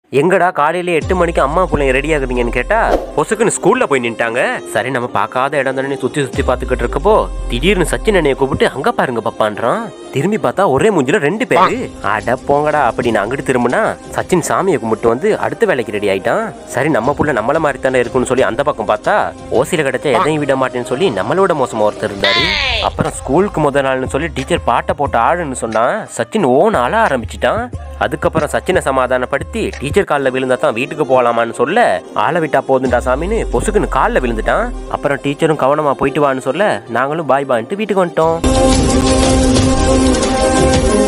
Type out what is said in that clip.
எங்கடா காலையில எட்டு மணிக்கு அம்மா பிள்ளைங்க ரெடி ஆகுதுங்கன்னு கேட்டா பொசுக்குன்னு ஸ்கூல்ல போய் நின்ட்டாங்க சரி நம்ம பார்க்காத இடம் தானே சுத்தி சுத்தி பார்த்துக்கிட்டு இருக்கப்போ திடீர்னு சச்சின் அண்ணைய கூப்பிட்டு அங்க பாருங்க பப்பான்றான் திரும்பி பார்த்தா ஒரே மூஞ்சில ரெண்டு பேரு அட போங்கடா அப்படின்னு அங்கிட்டு திரும்பினா சச்சின் சாமியை கும்பிட்டு வந்து அடுத்த வேலைக்கு ரெடி ஆயிட்டான் சரி நம்ம புள்ள நம்மள மாதிரி தானே இருக்குன்னு சொல்லி அந்த பக்கம் பார்த்தா ஓசியில கிடைச்சா எதையும் விட மாட்டேன்னு சொல்லி நம்மளோட மோசமா ஒருத்தர் இருந்தாரு அப்புறம் ஸ்கூலுக்கு முதல் நாள்னு சொல்லி டீச்சர் பாட்டை போட்டு ஆடுன்னு சொன்னா சச்சின் ஓன் ஆள ஆரம்பிச்சிட்டான் அதுக்கப்புறம் சச்சினை சமாதானப்படுத்தி டீச்சர் காலில் விழுந்தா தான் வீட்டுக்கு போகலாமான்னு சொல்ல ஆளை விட்டா போதுண்டா சாமின்னு பொசுக்குன்னு காலில் விழுந்துட்டான் அப்புறம் டீச்சரும் கவனமா போயிட்டு வான்னு சொல்ல நாங்களும் பாய் பான்ட்டு வீட்டுக்கு வந்துட்டோம்